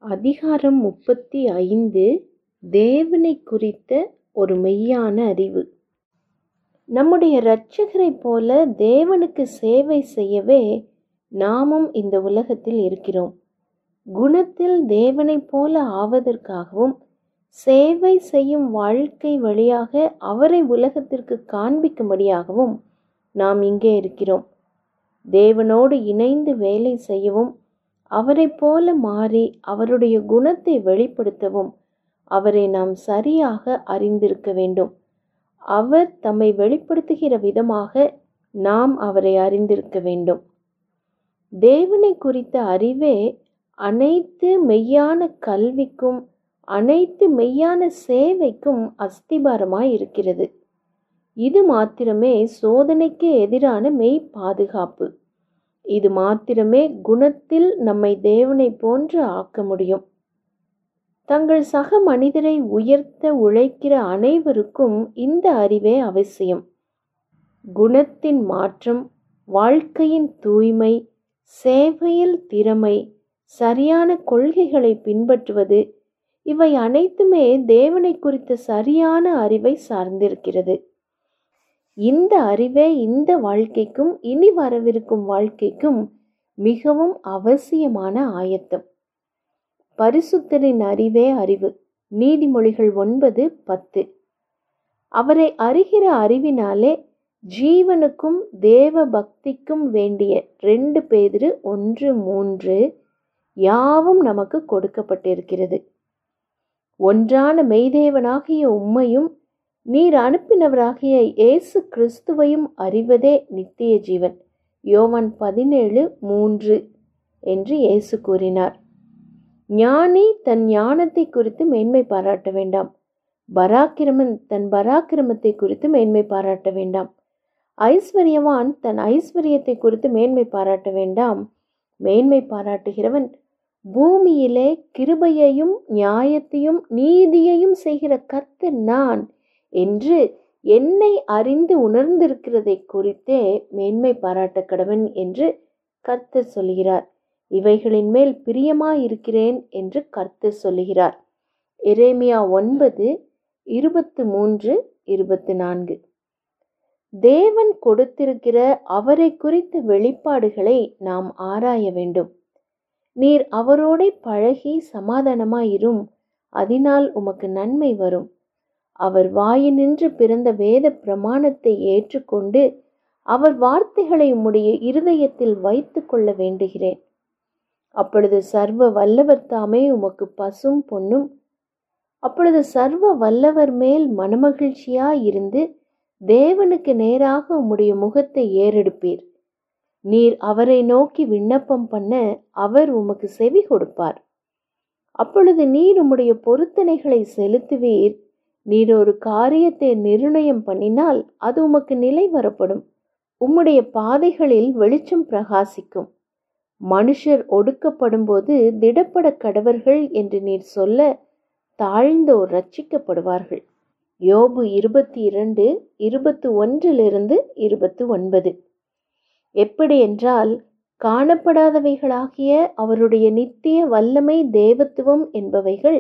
அதிகாரம் முப்பத்தி ஐந்து தேவனை குறித்த ஒரு மெய்யான அறிவு நம்முடைய இரட்சகரைப் போல தேவனுக்கு சேவை செய்யவே நாமும் இந்த உலகத்தில் இருக்கிறோம் குணத்தில் தேவனைப் போல ஆவதற்காகவும் சேவை செய்யும் வாழ்க்கை வழியாக அவரை உலகத்திற்கு காண்பிக்கும்படியாகவும் நாம் இங்கே இருக்கிறோம் தேவனோடு இணைந்து வேலை செய்யவும் அவரைப் போல மாறி அவருடைய குணத்தை வெளிப்படுத்தவும் அவரை நாம் சரியாக அறிந்திருக்க வேண்டும் அவர் தம்மை வெளிப்படுத்துகிற விதமாக நாம் அவரை அறிந்திருக்க வேண்டும் தேவனை குறித்த அறிவே அனைத்து மெய்யான கல்விக்கும் அனைத்து மெய்யான சேவைக்கும் அஸ்திபாரமாய் இருக்கிறது இது மாத்திரமே சோதனைக்கு எதிரான மெய் பாதுகாப்பு இது மாத்திரமே குணத்தில் நம்மை தேவனை போன்று ஆக்க முடியும் தங்கள் சக மனிதரை உயர்த்த உழைக்கிற அனைவருக்கும் இந்த அறிவே அவசியம் குணத்தின் மாற்றம் வாழ்க்கையின் தூய்மை சேவையில் திறமை சரியான கொள்கைகளை பின்பற்றுவது இவை அனைத்துமே தேவனை குறித்த சரியான அறிவை சார்ந்திருக்கிறது இந்த அறிவே இந்த வாழ்க்கைக்கும் இனி வரவிருக்கும் வாழ்க்கைக்கும் மிகவும் அவசியமான ஆயத்தம் பரிசுத்தரின் அறிவே அறிவு நீதிமொழிகள் ஒன்பது பத்து அவரை அறிகிற அறிவினாலே ஜீவனுக்கும் தேவ பக்திக்கும் வேண்டிய ரெண்டு பேதிரு ஒன்று மூன்று யாவும் நமக்கு கொடுக்கப்பட்டிருக்கிறது ஒன்றான மெய்தேவனாகிய உம்மையும் நீர் அனுப்பினவராகிய இயேசு கிறிஸ்துவையும் அறிவதே நித்திய ஜீவன் யோவான் பதினேழு மூன்று என்று இயேசு கூறினார் ஞானி தன் ஞானத்தை குறித்து மேன்மை பாராட்ட வேண்டாம் பராக்கிரமன் தன் பராக்கிரமத்தை குறித்து மேன்மை பாராட்ட வேண்டாம் ஐஸ்வர்யவான் தன் ஐஸ்வர்யத்தை குறித்து மேன்மை பாராட்ட வேண்டாம் மேன்மை பாராட்டுகிறவன் பூமியிலே கிருபையையும் நியாயத்தையும் நீதியையும் செய்கிற கர்த்தர் நான் என்று என்னை அறிந்து உணர்ந்திருக்கிறதை குறித்தே மேன்மை பாராட்ட கடவன் என்று கர்த்தர் சொல்கிறார் இவைகளின் மேல் பிரியமாயிருக்கிறேன் என்று கர்த்தர் சொல்லுகிறார் எரேமியா ஒன்பது இருபத்து மூன்று இருபத்து நான்கு தேவன் கொடுத்திருக்கிற அவரை குறித்த வெளிப்பாடுகளை நாம் ஆராய வேண்டும் நீர் அவரோடே பழகி சமாதானமாயிரும் அதனால் உமக்கு நன்மை வரும் அவர் வாயினின்று பிறந்த வேத பிரமாணத்தை ஏற்றுக்கொண்டு அவர் வார்த்தைகளை உம்முடைய இருதயத்தில் வைத்து கொள்ள வேண்டுகிறேன் அப்பொழுது சர்வ வல்லவர் தாமே உமக்கு பசும் பொன்னும் அப்பொழுது சர்வ வல்லவர் மேல் மனமகிழ்ச்சியாயிருந்து தேவனுக்கு நேராக உம்முடைய முகத்தை ஏறெடுப்பீர் நீர் அவரை நோக்கி விண்ணப்பம் பண்ண அவர் உமக்கு செவி கொடுப்பார் அப்பொழுது நீர் உம்முடைய பொருத்தனைகளை செலுத்துவீர் நீர் ஒரு காரியத்தை நிர்ணயம் பண்ணினால் அது உமக்கு நிலை வரப்படும் உம்முடைய பாதைகளில் வெளிச்சம் பிரகாசிக்கும் மனுஷர் ஒடுக்கப்படும்போது திடப்பட கடவர்கள் என்று நீர் சொல்ல தாழ்ந்தோர் ரட்சிக்கப்படுவார்கள் யோபு இருபத்தி இரண்டு இருபத்து ஒன்றிலிருந்து இருபத்து ஒன்பது எப்படி என்றால் காணப்படாதவைகளாகிய அவருடைய நித்திய வல்லமை தேவத்துவம் என்பவைகள்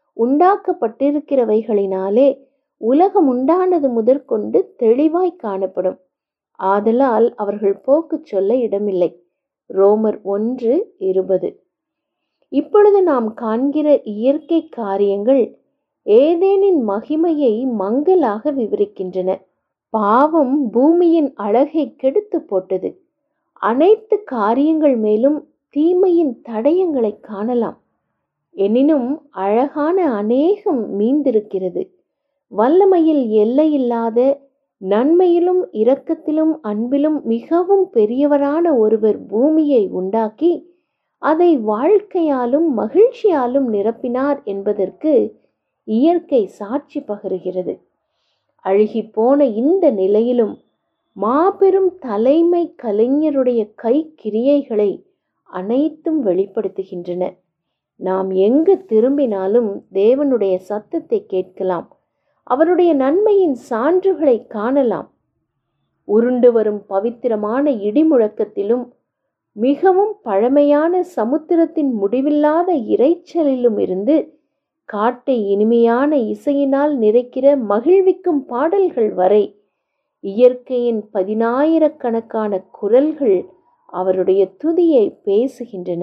உண்டாக்கப்பட்டிருக்கிறவைகளினாலே உலகம் உண்டானது முதற்கொண்டு தெளிவாய் காணப்படும் ஆதலால் அவர்கள் போக்கு சொல்ல இடமில்லை ரோமர் ஒன்று இருபது இப்பொழுது நாம் காண்கிற இயற்கை காரியங்கள் ஏதேனின் மகிமையை மங்கலாக விவரிக்கின்றன பாவம் பூமியின் அழகை கெடுத்து போட்டது அனைத்து காரியங்கள் மேலும் தீமையின் தடயங்களை காணலாம் எனினும் அழகான அநேகம் மீந்திருக்கிறது வல்லமையில் எல்லையில்லாத நன்மையிலும் இரக்கத்திலும் அன்பிலும் மிகவும் பெரியவரான ஒருவர் பூமியை உண்டாக்கி அதை வாழ்க்கையாலும் மகிழ்ச்சியாலும் நிரப்பினார் என்பதற்கு இயற்கை சாட்சி பகருகிறது அழுகி போன இந்த நிலையிலும் மாபெரும் தலைமை கலைஞருடைய கை கிரியைகளை அனைத்தும் வெளிப்படுத்துகின்றன நாம் எங்கு திரும்பினாலும் தேவனுடைய சத்தத்தை கேட்கலாம் அவருடைய நன்மையின் சான்றுகளை காணலாம் உருண்டு வரும் பவித்திரமான இடிமுழக்கத்திலும் மிகவும் பழமையான சமுத்திரத்தின் முடிவில்லாத இரைச்சலிலும் இருந்து காட்டை இனிமையான இசையினால் நிறைக்கிற மகிழ்விக்கும் பாடல்கள் வரை இயற்கையின் பதினாயிரக்கணக்கான குரல்கள் அவருடைய துதியை பேசுகின்றன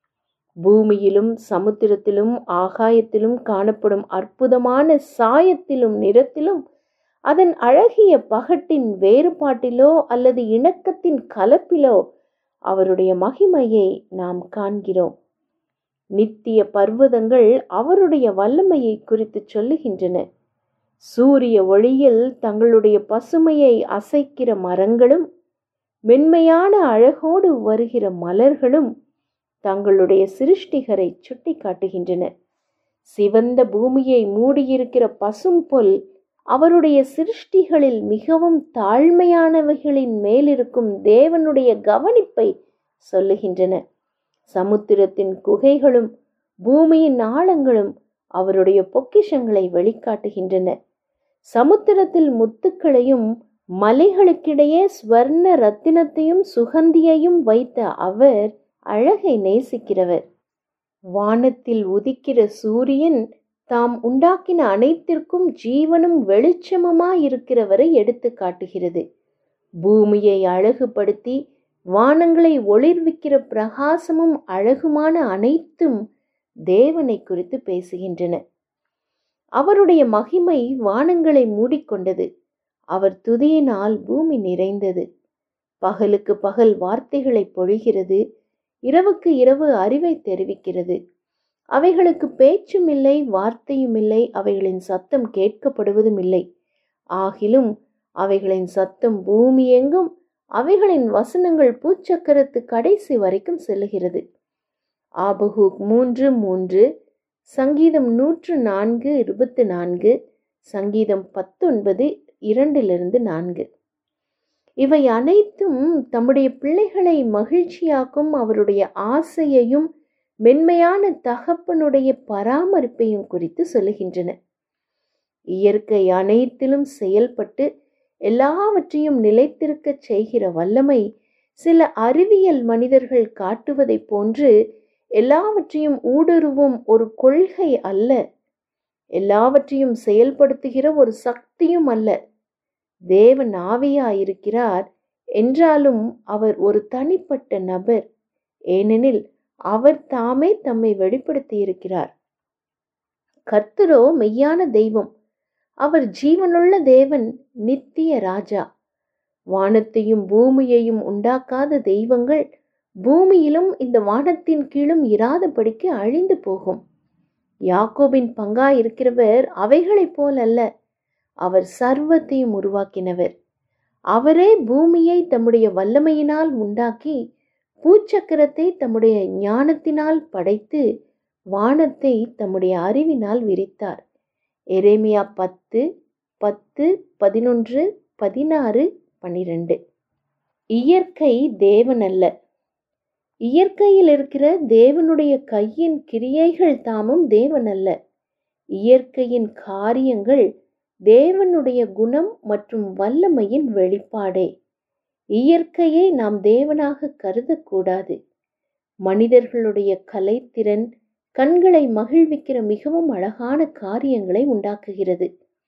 பூமியிலும் சமுத்திரத்திலும் ஆகாயத்திலும் காணப்படும் அற்புதமான சாயத்திலும் நிறத்திலும் அதன் அழகிய பகட்டின் வேறுபாட்டிலோ அல்லது இணக்கத்தின் கலப்பிலோ அவருடைய மகிமையை நாம் காண்கிறோம் நித்திய பர்வதங்கள் அவருடைய வல்லமையை குறித்து சொல்லுகின்றன சூரிய ஒளியில் தங்களுடைய பசுமையை அசைக்கிற மரங்களும் மென்மையான அழகோடு வருகிற மலர்களும் தங்களுடைய சிருஷ்டிகரை சுட்டி காட்டுகின்றன சிவந்த பூமியை மூடியிருக்கிற பசும்பொல் அவருடைய சிருஷ்டிகளில் மிகவும் தாழ்மையானவைகளின் மேலிருக்கும் தேவனுடைய கவனிப்பை சொல்லுகின்றன சமுத்திரத்தின் குகைகளும் பூமியின் ஆழங்களும் அவருடைய பொக்கிஷங்களை வெளிக்காட்டுகின்றன சமுத்திரத்தில் முத்துக்களையும் மலைகளுக்கிடையே ஸ்வர்ண ரத்தினத்தையும் சுகந்தியையும் வைத்த அவர் அழகை நேசிக்கிறவர் வானத்தில் உதிக்கிற சூரியன் தாம் உண்டாக்கின அனைத்திற்கும் ஜீவனும் வெளிச்சமுமாயிருக்கிறவரை எடுத்து காட்டுகிறது பூமியை அழகுபடுத்தி வானங்களை ஒளிர்விக்கிற பிரகாசமும் அழகுமான அனைத்தும் தேவனை குறித்து பேசுகின்றன அவருடைய மகிமை வானங்களை மூடிக்கொண்டது அவர் துதியினால் பூமி நிறைந்தது பகலுக்கு பகல் வார்த்தைகளை பொழிகிறது இரவுக்கு இரவு அறிவை தெரிவிக்கிறது அவைகளுக்கு பேச்சும் இல்லை வார்த்தையும் இல்லை அவைகளின் சத்தம் கேட்கப்படுவதும் இல்லை ஆகிலும் அவைகளின் சத்தம் பூமி எங்கும் அவைகளின் வசனங்கள் பூச்சக்கரத்து கடைசி வரைக்கும் செல்லுகிறது ஆபஹூக் மூன்று மூன்று சங்கீதம் நூற்று நான்கு இருபத்து நான்கு சங்கீதம் பத்தொன்பது இரண்டிலிருந்து நான்கு இவை அனைத்தும் தம்முடைய பிள்ளைகளை மகிழ்ச்சியாக்கும் அவருடைய ஆசையையும் மென்மையான தகப்பனுடைய பராமரிப்பையும் குறித்து சொல்லுகின்றன இயற்கை அனைத்திலும் செயல்பட்டு எல்லாவற்றையும் நிலைத்திருக்கச் செய்கிற வல்லமை சில அறிவியல் மனிதர்கள் காட்டுவதைப் போன்று எல்லாவற்றையும் ஊடுருவும் ஒரு கொள்கை அல்ல எல்லாவற்றையும் செயல்படுத்துகிற ஒரு சக்தியும் அல்ல தேவன் ஆவியாயிருக்கிறார் என்றாலும் அவர் ஒரு தனிப்பட்ட நபர் ஏனெனில் அவர் தாமே தம்மை வெளிப்படுத்தி இருக்கிறார் கர்த்தரோ மெய்யான தெய்வம் அவர் ஜீவனுள்ள தேவன் நித்திய ராஜா வானத்தையும் பூமியையும் உண்டாக்காத தெய்வங்கள் பூமியிலும் இந்த வானத்தின் கீழும் இராதபடிக்கு அழிந்து போகும் யாக்கோபின் பங்காயிருக்கிறவர் அவைகளைப் போல் அல்ல அவர் சர்வத்தையும் உருவாக்கினவர் அவரே பூமியை தம்முடைய வல்லமையினால் உண்டாக்கி பூச்சக்கரத்தை தம்முடைய ஞானத்தினால் படைத்து வானத்தை தம்முடைய அறிவினால் விரித்தார் எரேமியா பத்து பத்து பதினொன்று பதினாறு பன்னிரண்டு இயற்கை தேவன் அல்ல இயற்கையில் இருக்கிற தேவனுடைய கையின் கிரியைகள் தாமும் தேவன் அல்ல இயற்கையின் காரியங்கள் தேவனுடைய குணம் மற்றும் வல்லமையின் வெளிப்பாடே இயற்கையை நாம் தேவனாக கருதக்கூடாது மனிதர்களுடைய கலைத்திறன் கண்களை மகிழ்விக்கிற மிகவும் அழகான காரியங்களை உண்டாக்குகிறது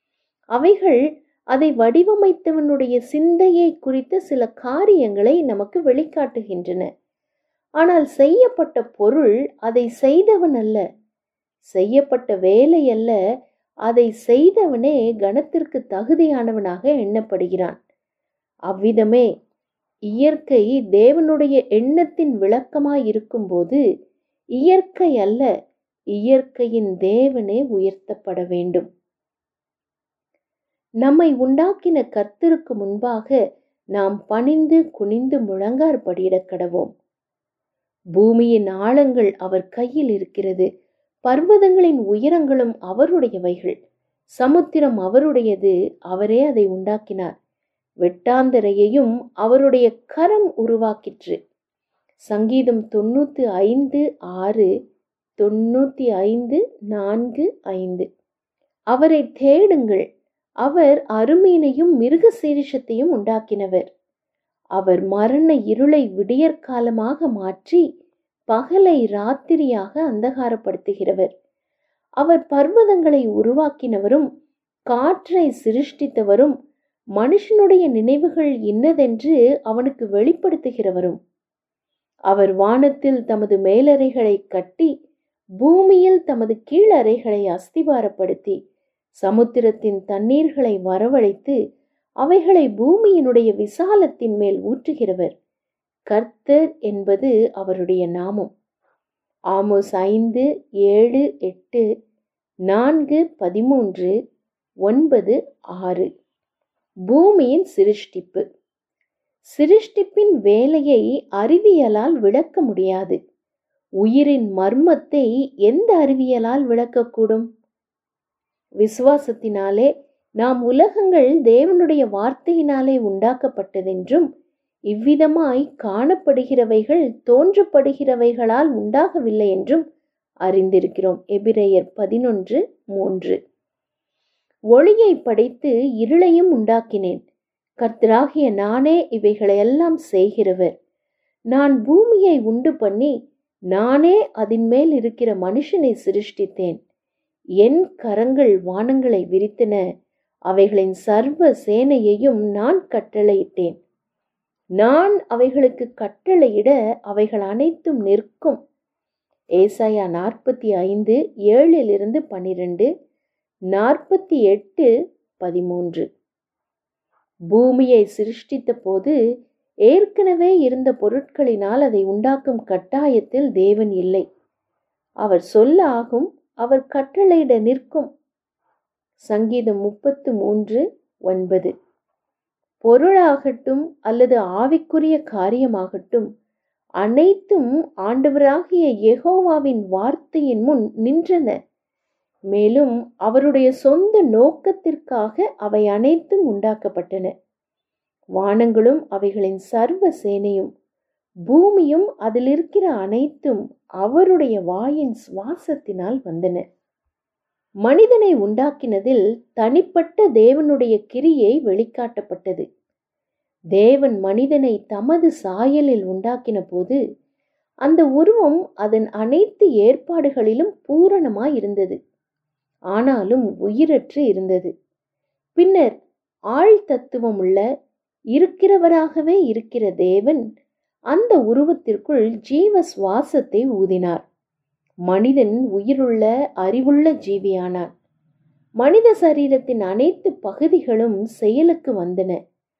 அவைகள் அதை வடிவமைத்தவனுடைய சிந்தையை குறித்த சில காரியங்களை நமக்கு வெளிக்காட்டுகின்றன ஆனால் செய்யப்பட்ட பொருள் அதை செய்தவன் அல்ல செய்யப்பட்ட வேலை அல்ல அதை செய்தவனே கணத்திற்கு தகுதியானவனாக எண்ணப்படுகிறான் அவ்விதமே இயற்கை தேவனுடைய எண்ணத்தின் விளக்கமாய் இருக்கும்போது இயற்கை அல்ல இயற்கையின் தேவனே உயர்த்தப்பட வேண்டும் நம்மை உண்டாக்கின கர்த்தருக்கு முன்பாக நாம் பணிந்து குனிந்து முழங்கார் படியிடக் கடவோம் பூமியின் ஆழங்கள் அவர் கையில் இருக்கிறது பர்வதங்களின் உயரங்களும் அவருடையவைகள் சமுத்திரம் அவருடையது அவரே அதை உண்டாக்கினார் வெட்டாந்தரையையும் அவருடைய கரம் உருவாக்கிற்று சங்கீதம் தொண்ணூத்தி ஐந்து ஆறு தொண்ணூத்தி ஐந்து நான்கு ஐந்து அவரை தேடுங்கள் அவர் அருமீனையும் மிருக சீரிஷத்தையும் உண்டாக்கினவர் அவர் மரண இருளை விடியற்காலமாக மாற்றி பகலை ராத்திரியாக அந்தகாரப்படுத்துகிறவர் அவர் பர்வதங்களை உருவாக்கினவரும் காற்றை சிருஷ்டித்தவரும் மனுஷனுடைய நினைவுகள் இன்னதென்று அவனுக்கு வெளிப்படுத்துகிறவரும் அவர் வானத்தில் தமது மேலறைகளை கட்டி பூமியில் தமது கீழறைகளை அஸ்திபாரப்படுத்தி சமுத்திரத்தின் தண்ணீர்களை வரவழைத்து அவைகளை பூமியினுடைய விசாலத்தின் மேல் ஊற்றுகிறவர் கர்த்தர் என்பது அவருடைய நாமம் ஆமோஸ் ஐந்து ஏழு எட்டு நான்கு பதிமூன்று ஒன்பது ஆறு பூமியின் சிருஷ்டிப்பு சிருஷ்டிப்பின் வேலையை அறிவியலால் விளக்க முடியாது உயிரின் மர்மத்தை எந்த அறிவியலால் விளக்கக்கூடும் விசுவாசத்தினாலே நாம் உலகங்கள் தேவனுடைய வார்த்தையினாலே உண்டாக்கப்பட்டதென்றும் இவ்விதமாய் காணப்படுகிறவைகள் தோன்றப்படுகிறவைகளால் உண்டாகவில்லை என்றும் அறிந்திருக்கிறோம் எபிரேயர் பதினொன்று மூன்று ஒளியை படைத்து இருளையும் உண்டாக்கினேன் கர்த்தராகிய நானே இவைகளையெல்லாம் செய்கிறவர் நான் பூமியை உண்டு பண்ணி நானே அதன் மேல் இருக்கிற மனுஷனை சிருஷ்டித்தேன் என் கரங்கள் வானங்களை விரித்தன அவைகளின் சர்வ சேனையையும் நான் கட்டளையிட்டேன் நான் அவைகளுக்கு கட்டளையிட அவைகள் அனைத்தும் நிற்கும் ஏசாயா நாற்பத்தி ஐந்து ஏழிலிருந்து பனிரெண்டு நாற்பத்தி எட்டு பதிமூன்று பூமியை சிருஷ்டித்த போது ஏற்கனவே இருந்த பொருட்களினால் அதை உண்டாக்கும் கட்டாயத்தில் தேவன் இல்லை அவர் சொல்ல ஆகும் அவர் கட்டளையிட நிற்கும் சங்கீதம் முப்பத்து மூன்று ஒன்பது பொருளாகட்டும் அல்லது ஆவிக்குரிய காரியமாகட்டும் அனைத்தும் ஆண்டவராகிய யெகோவாவின் வார்த்தையின் முன் நின்றன மேலும் அவருடைய சொந்த நோக்கத்திற்காக அவை அனைத்தும் உண்டாக்கப்பட்டன வானங்களும் அவைகளின் சர்வ சேனையும் பூமியும் அதில் இருக்கிற அனைத்தும் அவருடைய வாயின் சுவாசத்தினால் வந்தன மனிதனை உண்டாக்கினதில் தனிப்பட்ட தேவனுடைய கிரியை வெளிக்காட்டப்பட்டது தேவன் மனிதனை தமது சாயலில் உண்டாக்கின போது அந்த உருவம் அதன் அனைத்து ஏற்பாடுகளிலும் பூரணமாய் இருந்தது ஆனாலும் உயிரற்று இருந்தது பின்னர் ஆழ் தத்துவம் உள்ள இருக்கிறவராகவே இருக்கிற தேவன் அந்த உருவத்திற்குள் ஜீவ சுவாசத்தை ஊதினார் மனிதன் உயிருள்ள அறிவுள்ள ஜீவியானான் மனித சரீரத்தின் அனைத்து பகுதிகளும் செயலுக்கு வந்தன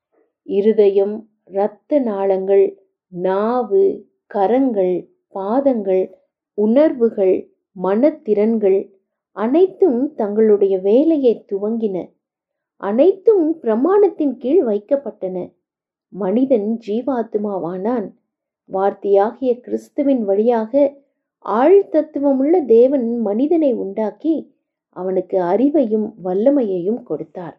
இருதயம் இரத்த நாளங்கள் நாவு கரங்கள் பாதங்கள் உணர்வுகள் மனத்திறன்கள் அனைத்தும் தங்களுடைய வேலையை துவங்கின அனைத்தும் பிரமாணத்தின் கீழ் வைக்கப்பட்டன மனிதன் ஜீவாத்மாவானான் வார்த்தையாகிய கிறிஸ்துவின் வழியாக ஆழ்தத்துவமுள்ள தேவன் மனிதனை உண்டாக்கி அவனுக்கு அறிவையும் வல்லமையையும் கொடுத்தார்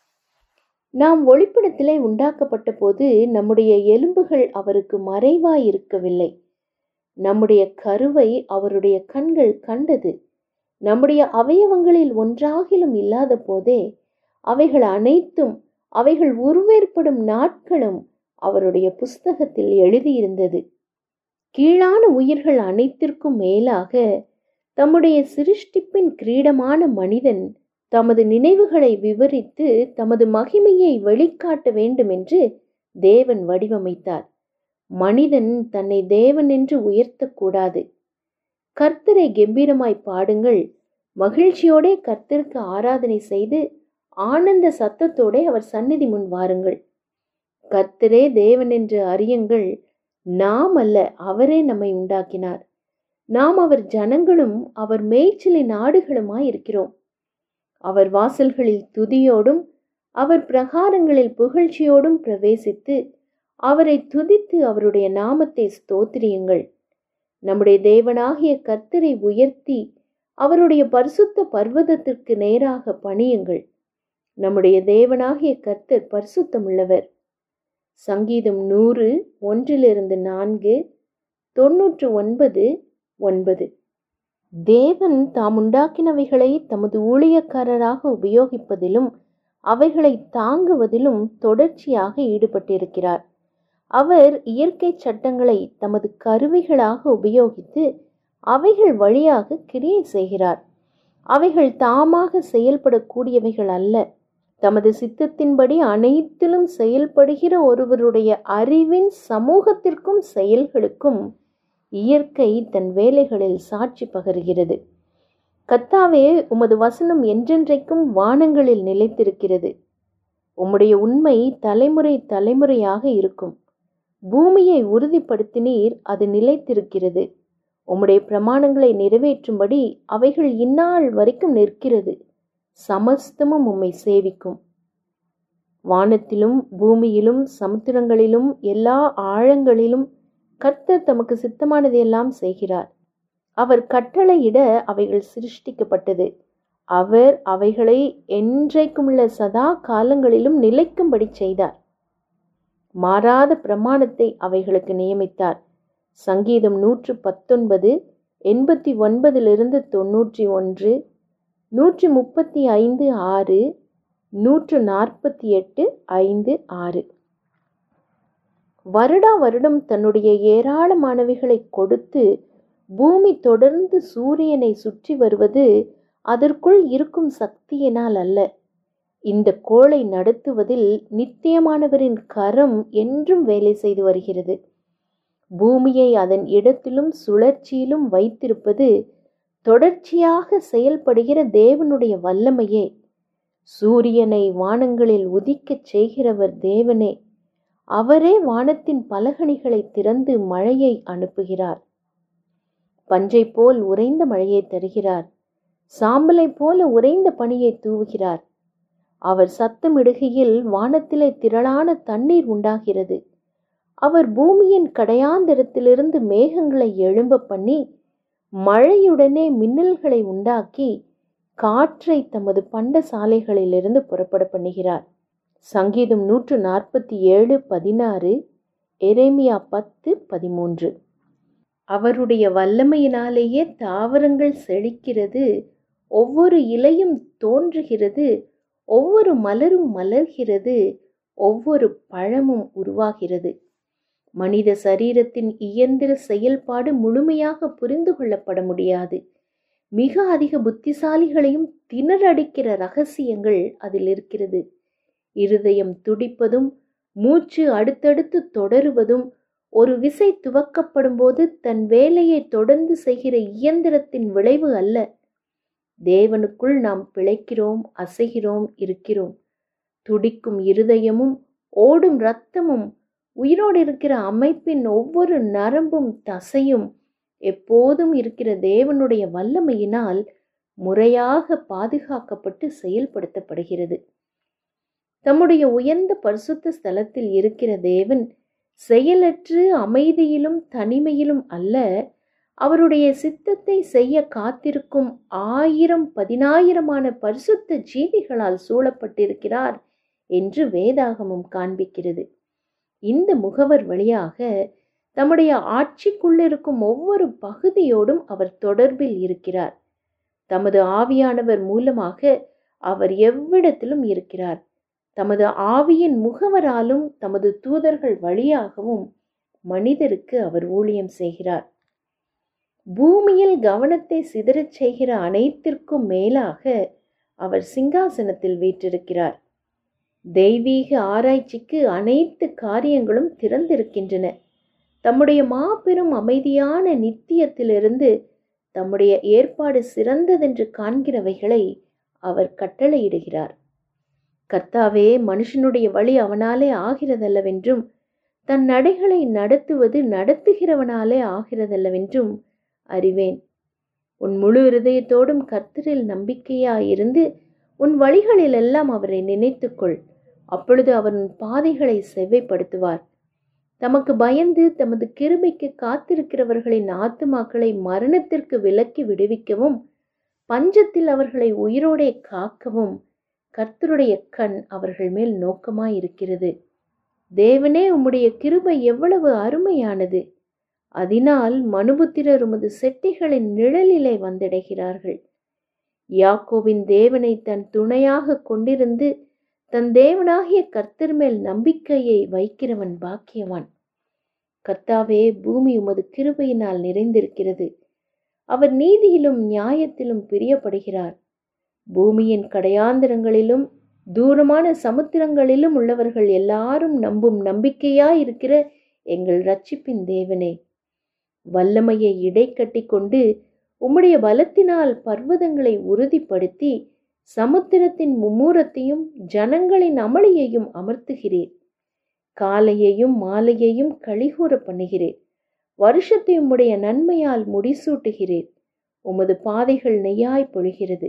நாம் ஒளிப்படத்திலே உண்டாக்கப்பட்ட போது நம்முடைய எலும்புகள் அவருக்கு மறைவாய் இருக்கவில்லை நம்முடைய கருவை அவருடைய கண்கள் கண்டது நம்முடைய அவயவங்களில் ஒன்றாகிலும் இல்லாத போதே அவைகள் அனைத்தும் அவைகள் உருவேற்படும் நாட்களும் அவருடைய புஸ்தகத்தில் எழுதியிருந்தது கீழான உயிர்கள் அனைத்திற்கும் மேலாக தம்முடைய சிருஷ்டிப்பின் கிரீடமான மனிதன் தமது நினைவுகளை விவரித்து தமது மகிமையை வெளிக்காட்ட வேண்டும் என்று தேவன் வடிவமைத்தார் மனிதன் தன்னை தேவன் என்று உயர்த்தக்கூடாது கர்த்தரை கம்பீரமாய் பாடுங்கள் மகிழ்ச்சியோடே கர்த்தருக்கு ஆராதனை செய்து ஆனந்த சத்தத்தோடே அவர் சந்நிதி முன் வாருங்கள் கர்த்தரே தேவன் என்று அறியுங்கள் நாம் அல்ல அவரே நம்மை உண்டாக்கினார் நாம் அவர் ஜனங்களும் அவர் மேய்ச்சலின் ஆடுகளுமாய் இருக்கிறோம் அவர் வாசல்களில் துதியோடும் அவர் பிரகாரங்களில் புகழ்ச்சியோடும் பிரவேசித்து அவரை துதித்து அவருடைய நாமத்தை ஸ்தோத்திரியுங்கள் நம்முடைய தேவனாகிய கர்த்தரை உயர்த்தி அவருடைய பரிசுத்த பர்வதத்திற்கு நேராக பணியுங்கள் நம்முடைய தேவனாகிய கர்த்தர் பரிசுத்தமுள்ளவர் சங்கீதம் நூறு ஒன்றிலிருந்து நான்கு தொன்னூற்று ஒன்பது ஒன்பது தேவன் தாம் உண்டாக்கினவைகளை தமது ஊழியக்காரராக உபயோகிப்பதிலும் அவைகளை தாங்குவதிலும் தொடர்ச்சியாக ஈடுபட்டிருக்கிறார் அவர் இயற்கை சட்டங்களை தமது கருவிகளாக உபயோகித்து அவைகள் வழியாக கிரியை செய்கிறார் அவைகள் தாமாக செயல்படக்கூடியவைகள் அல்ல தமது சித்தத்தின்படி அனைத்திலும் செயல்படுகிற ஒருவருடைய அறிவின் சமூகத்திற்கும் செயல்களுக்கும் இயற்கை தன் வேலைகளில் சாட்சி பகர்கிறது கத்தாவே உமது வசனம் என்றென்றைக்கும் வானங்களில் நிலைத்திருக்கிறது உம்முடைய உண்மை தலைமுறை தலைமுறையாக இருக்கும் பூமியை உறுதிப்படுத்தினீர் அது நிலைத்திருக்கிறது உம்முடைய பிரமாணங்களை நிறைவேற்றும்படி அவைகள் இந்நாள் வரைக்கும் நிற்கிறது சமஸ்தமும் உம்மை சேவிக்கும் வானத்திலும் பூமியிலும் சமுத்திரங்களிலும் எல்லா ஆழங்களிலும் கர்த்தர் தமக்கு சித்தமானதையெல்லாம் செய்கிறார் அவர் கட்டளையிட அவைகள் சிருஷ்டிக்கப்பட்டது அவர் அவைகளை என்றைக்குமுள்ள சதா காலங்களிலும் நிலைக்கும்படி செய்தார் மாறாத பிரமாணத்தை அவைகளுக்கு நியமித்தார் சங்கீதம் நூற்று பத்தொன்பது எண்பத்தி ஒன்பதிலிருந்து தொன்னூற்றி ஒன்று நூற்றி முப்பத்தி ஐந்து ஆறு நூற்று நாற்பத்தி எட்டு ஐந்து ஆறு வருடா வருடம் தன்னுடைய ஏராளமானவைகளை கொடுத்து பூமி தொடர்ந்து சூரியனை சுற்றி வருவது அதற்குள் இருக்கும் சக்தியினால் அல்ல இந்த கோளை நடத்துவதில் நித்தியமானவரின் கரம் என்றும் வேலை செய்து வருகிறது பூமியை அதன் இடத்திலும் சுழற்சியிலும் வைத்திருப்பது தொடர்ச்சியாக செயல்படுகிற தேவனுடைய வல்லமையே சூரியனை வானங்களில் உதிக்கச் செய்கிறவர் தேவனே அவரே வானத்தின் பலகணிகளை திறந்து மழையை அனுப்புகிறார் பஞ்சை போல் உறைந்த மழையை தருகிறார் சாம்பலை போல உறைந்த பனியை தூவுகிறார் அவர் சத்தமிடுகையில் வானத்திலே திரளான தண்ணீர் உண்டாகிறது அவர் பூமியின் கடையாந்தரத்திலிருந்து மேகங்களை எழும்ப பண்ணி மழையுடனே மின்னல்களை உண்டாக்கி காற்றை தமது பண்ட சாலைகளிலிருந்து புறப்பட பண்ணுகிறார் சங்கீதம் நூற்று நாற்பத்தி ஏழு பதினாறு எரேமியா பத்து பதிமூன்று அவருடைய வல்லமையினாலேயே தாவரங்கள் செழிக்கிறது ஒவ்வொரு இலையும் தோன்றுகிறது ஒவ்வொரு மலரும் மலர்கிறது ஒவ்வொரு பழமும் உருவாகிறது மனித சரீரத்தின் இயந்திர செயல்பாடு முழுமையாக புரிந்து கொள்ளப்பட முடியாது மிக அதிக புத்திசாலிகளையும் திணறடிக்கிற ரகசியங்கள் அதில் இருக்கிறது இருதயம் துடிப்பதும் மூச்சு அடுத்தடுத்து தொடருவதும் ஒரு விசை துவக்கப்படும் போது தன் வேலையை தொடர்ந்து செய்கிற இயந்திரத்தின் விளைவு அல்ல தேவனுக்குள் நாம் பிழைக்கிறோம் அசைகிறோம் இருக்கிறோம் துடிக்கும் இருதயமும் ஓடும் இரத்தமும் உயிரோடு இருக்கிற அமைப்பின் ஒவ்வொரு நரம்பும் தசையும் எப்போதும் இருக்கிற தேவனுடைய வல்லமையினால் முறையாக பாதுகாக்கப்பட்டு செயல்படுத்தப்படுகிறது தம்முடைய உயர்ந்த பரிசுத்த ஸ்தலத்தில் இருக்கிற தேவன் செயலற்று அமைதியிலும் தனிமையிலும் அல்ல அவருடைய சித்தத்தை செய்ய காத்திருக்கும் ஆயிரம் பதினாயிரமான பரிசுத்த ஜீவிகளால் சூழப்பட்டிருக்கிறார் என்று வேதாகமும் காண்பிக்கிறது இந்த முகவர் வழியாக தம்முடைய ஆட்சிக்குள்ளிருக்கும் ஒவ்வொரு பகுதியோடும் அவர் தொடர்பில் இருக்கிறார் தமது ஆவியானவர் மூலமாக அவர் எவ்விடத்திலும் இருக்கிறார் தமது ஆவியின் முகவராலும் தமது தூதர்கள் வழியாகவும் மனிதருக்கு அவர் ஊழியம் செய்கிறார் பூமியில் கவனத்தை சிதறச் செய்கிற அனைத்திற்கும் மேலாக அவர் சிங்காசனத்தில் வீற்றிருக்கிறார் தெய்வீக ஆராய்ச்சிக்கு அனைத்து காரியங்களும் திறந்திருக்கின்றன தம்முடைய மாபெரும் அமைதியான நித்தியத்திலிருந்து தம்முடைய ஏற்பாடு சிறந்ததென்று காண்கிறவைகளை அவர் கட்டளையிடுகிறார் கர்த்தாவே மனுஷனுடைய வழி அவனாலே ஆகிறதல்லவென்றும் தன் நடைகளை நடத்துவது நடத்துகிறவனாலே ஆகிறதல்லவென்றும் அறிவேன் உன் முழு இருதயத்தோடும் கர்த்தரில் நம்பிக்கையாயிருந்து உன் வழிகளிலெல்லாம் அவரை நினைத்துக்கொள் அப்பொழுது அவர் உன் பாதைகளை செவ்வைப்படுத்துவார் தமக்கு பயந்து தமது கிருபைக்கு காத்திருக்கிறவர்களின் ஆத்துமாக்களை மரணத்திற்கு விலக்கி விடுவிக்கவும் பஞ்சத்தில் அவர்களை உயிரோடே காக்கவும் கர்த்தருடைய கண் அவர்கள் மேல் நோக்கமாயிருக்கிறது தேவனே உம்முடைய கிருபை எவ்வளவு அருமையானது அதனால் மனுபுத்திரர் உமது செட்டிகளின் நிழலிலே வந்திடைகிறார்கள் யாக்கோவின் தேவனை தன் துணையாக கொண்டிருந்து தன் தேவனாகிய கர்த்தர் மேல் நம்பிக்கையை வைக்கிறவன் பாக்கியவான் கர்த்தாவே பூமி உமது கிருபையினால் நிறைந்திருக்கிறது அவர் நீதியிலும் நியாயத்திலும் பிரியப்படுகிறார் பூமியின் கடையாந்திரங்களிலும் தூரமான சமுத்திரங்களிலும் உள்ளவர்கள் எல்லாரும் நம்பும் நம்பிக்கையாய் இருக்கிற எங்கள் ரட்சிப்பின் தேவனே வல்லமையை இடைக்கட்டி கொண்டு உம்முடைய பலத்தினால் பர்வதங்களை உறுதிப்படுத்தி சமுத்திரத்தின் மும்மூரத்தையும் ஜனங்களின் அமளியையும் அமர்த்துகிறீர் காலையையும் மாலையையும் கழிகூற பண்ணுகிறீர் வருஷத்தை உம்முடைய நன்மையால் முடிசூட்டுகிறீர் உமது பாதைகள் நெய்யாய் பொழிகிறது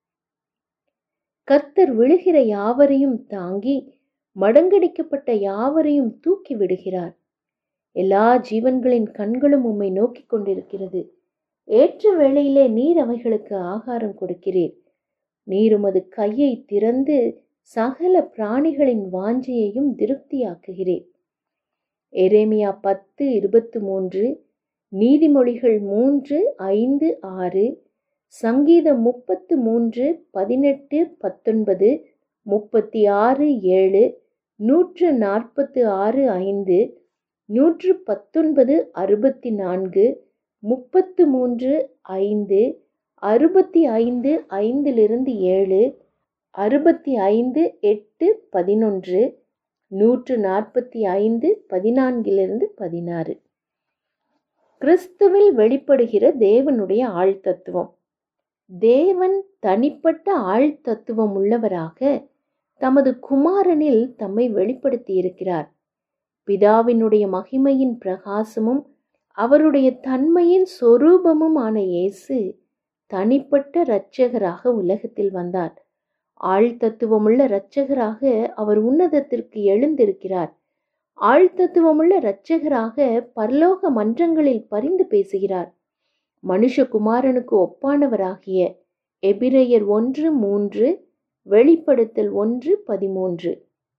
கர்த்தர் விழுகிற யாவரையும் தாங்கி மடங்கடிக்கப்பட்ட யாவரையும் தூக்கி விடுகிறார் எல்லா ஜீவன்களின் கண்களும் உம்மை நோக்கிக் கொண்டிருக்கிறது ஏற்ற வேளையிலே நீர் அவைகளுக்கு ஆகாரம் கொடுக்கிறீர் நீர் உமது கையை திறந்து சகல பிராணிகளின் வாஞ்சையையும் திருப்தியாக்குகிறேன் எரேமியா பத்து இருபத்து மூன்று நீதிமொழிகள் மூன்று ஐந்து ஆறு சங்கீதம் முப்பத்து மூன்று பதினெட்டு பத்தொன்பது முப்பத்தி ஆறு ஏழு நூற்று நாற்பத்து ஆறு ஐந்து நூற்று பத்தொன்பது அறுபத்தி நான்கு முப்பத்து மூன்று ஐந்து அறுபத்தி ஐந்து ஐந்திலிருந்து ஏழு அறுபத்தி ஐந்து எட்டு பதினொன்று நூற்று நாற்பத்தி ஐந்து பதினான்கிலிருந்து பதினாறு கிறிஸ்துவில் வெளிப்படுகிற தேவனுடைய ஆழ்தத்துவம் தேவன் தனிப்பட்ட ஆழ்தத்துவம் உள்ளவராக தமது குமாரனில் தம்மை வெளிப்படுத்தி இருக்கிறார் பிதாவினுடைய மகிமையின் பிரகாசமும் அவருடைய தன்மையின் சொரூபமுமான இயேசு தனிப்பட்ட இரட்சகராக உலகத்தில் வந்தார் ஆழ்தத்துவமுள்ள இரட்சகராக அவர் உன்னதத்திற்கு எழுந்திருக்கிறார் ஆழ்தத்துவமுள்ள இரட்சகராக பரலோக மன்றங்களில் பரிந்து பேசுகிறார் மனுஷகுமாரனுக்கு ஒப்பானவராகிய எபிரேயர் ஒன்று மூன்று வெளிப்படுத்தல் ஒன்று பதிமூன்று